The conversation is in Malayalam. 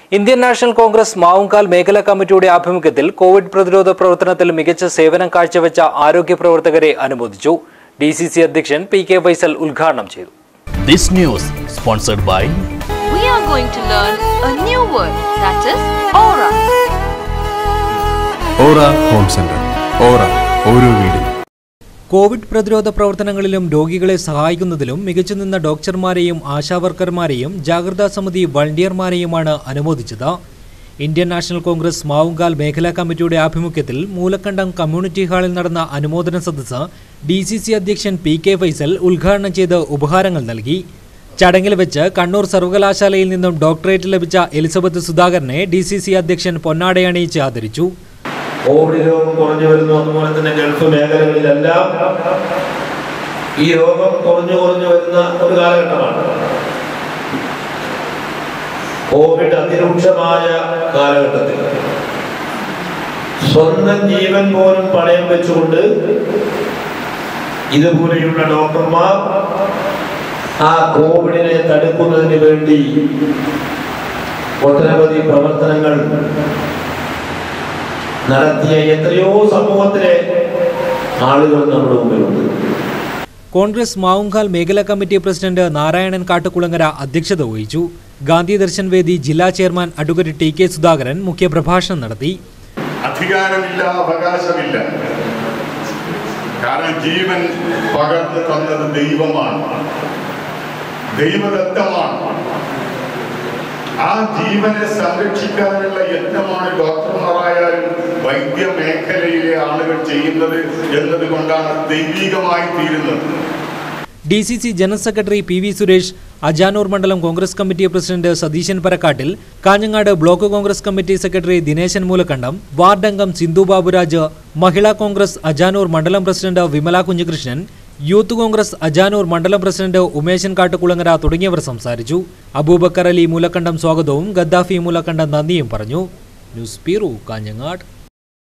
ഇന്ത്യൻ നാഷണൽ കോൺഗ്രസ് മാവുങ്കാൽ മേഖലാ കമ്മിറ്റിയുടെ ആഭിമുഖ്യത്തിൽ കോവിഡ് പ്രതിരോധ പ്രവർത്തനത്തിൽ മികച്ച സേവനം കാഴ്ചവെച്ച ആരോഗ്യ പ്രവർത്തകരെ അനുമോദിച്ചു ഡി സി സി അധ്യക്ഷൻ പി കെ ഫൈസൽ ഉദ്ഘാടനം ചെയ്തു This news sponsored by we are going to learn a new word that is aura. Aura home centre aura ഓരോ വീടും കോവിഡ് പ്രതിരോധ പ്രവർത്തനങ്ങളിലും രോഗികളെ സഹായിക്കുന്നതിലും മികച്ചു നിന്ന ഡോക്ടർമാരെയും ആശാവർക്കർമാരെയും ജാഗ്രതാ സമിതി വളണ്ടിയർമാരെയുമാണ് അനുമോദിച്ചത് ഇന്ത്യൻ നാഷണൽ കോൺഗ്രസ് മാവുങ്കാൽ മേഖലാ കമ്മിറ്റിയുടെ ആഭിമുഖ്യത്തിൽ മൂലക്കണ്ടം കമ്മ്യൂണിറ്റി ഹാളിൽ നടന്ന അനുമോദന സദസ്സ് ഡി സി സി അധ്യക്ഷൻ പി കെ ഫൈസൽ ഉദ്ഘാടനം ചെയ്ത് ഉപഹാരങ്ങൾ നൽകി ചടങ്ങിൽ വെച്ച് കണ്ണൂർ സർവകലാശാലയിൽ നിന്നും ഡോക്ടറേറ്റ് ലഭിച്ച എലിസബത്ത് സുധാകരനെ ഡി സി സി അധ്യക്ഷൻ പൊന്നാടയണിയിച്ച് ആദരിച്ചു കോവിഡ് രോഗം കുറഞ്ഞു വരുന്നു അതുപോലെ തന്നെ ഗൾഫ് മേഖലകളിലെല്ലാം ഈ രോഗം കുറഞ്ഞു കുറഞ്ഞു വരുന്ന ഒരു കാലഘട്ടമാണ് കോവിഡ് അതിരൂക്ഷമായ കാലഘട്ടത്തിൽ സ്വന്തം ജീവൻ പോലും പണയം വെച്ചുകൊണ്ട് ഇതുപോലെയുള്ള ഡോക്ടർമാർ ആ കോവിഡിനെ തടുക്കുന്നതിന് വേണ്ടി ഒട്ടനവധി പ്രവർത്തനങ്ങൾ നടത്തിയ എത്രയോ സമൂഹത്തിലെ ആളുകൾ നമ്മുടെ മുമ്പിലുണ്ട് കോൺഗ്രസ് മാവുങ്കാൽ മേഖലാ കമ്മിറ്റി പ്രസിഡന്റ് നാരായണൻ കാട്ടുകുളങ്ങര അധ്യക്ഷത വഹിച്ചു ഗാന്ധി ദർശൻ വേദി ജില്ലാ chairman advocate T K Sudhakaran മുഖ്യപ്രഭാഷണം നടത്തി അധികാരമില്ല അവകാശമില്ല കാരണം ജീവൻ പകർന്നു തന്നത് ദൈവമാണ് ദൈവദത്തമാണ് ആ ജീവനെ സംരക്ഷിക്കാനുള്ള യത്നമാണ് ഡോക്ടർമാരായാലും വൈദ്യ മേഖലയിലെ ആളുകൾ ചെയ്യുന്നത് എന്നതുകൊണ്ടാണ് ദൈവികമായി തീരുന്നത് D C C general secretary P V Suresh Ajanur മണ്ഡലം Congress committee president Satheesan Parakkattil Kanhangad block Congress committee secretary Dineshan Moolakkandam ward അംഗം സിന്ധു ബാബുരാജ് മഹിളാ കോൺഗ്രസ് അജാനൂർ മണ്ഡലം president Vimala Kunhikrishnan youth Congress Ajanur മണ്ഡലം പ്രസിഡന്റ് ഉമേശൻ കാട്ടുകുളങ്ങര തുടങ്ങിയവർ സംസാരിച്ചു അബൂബക്കർ അലി മൂലക്കണ്ടം സ്വാഗതവും ഗദ്ദാഫി മൂലക്കണ്ടം നന്ദിയും പറഞ്ഞു ന്യൂസ് ബ്യൂറോ കാഞ്ഞങ്ങാട്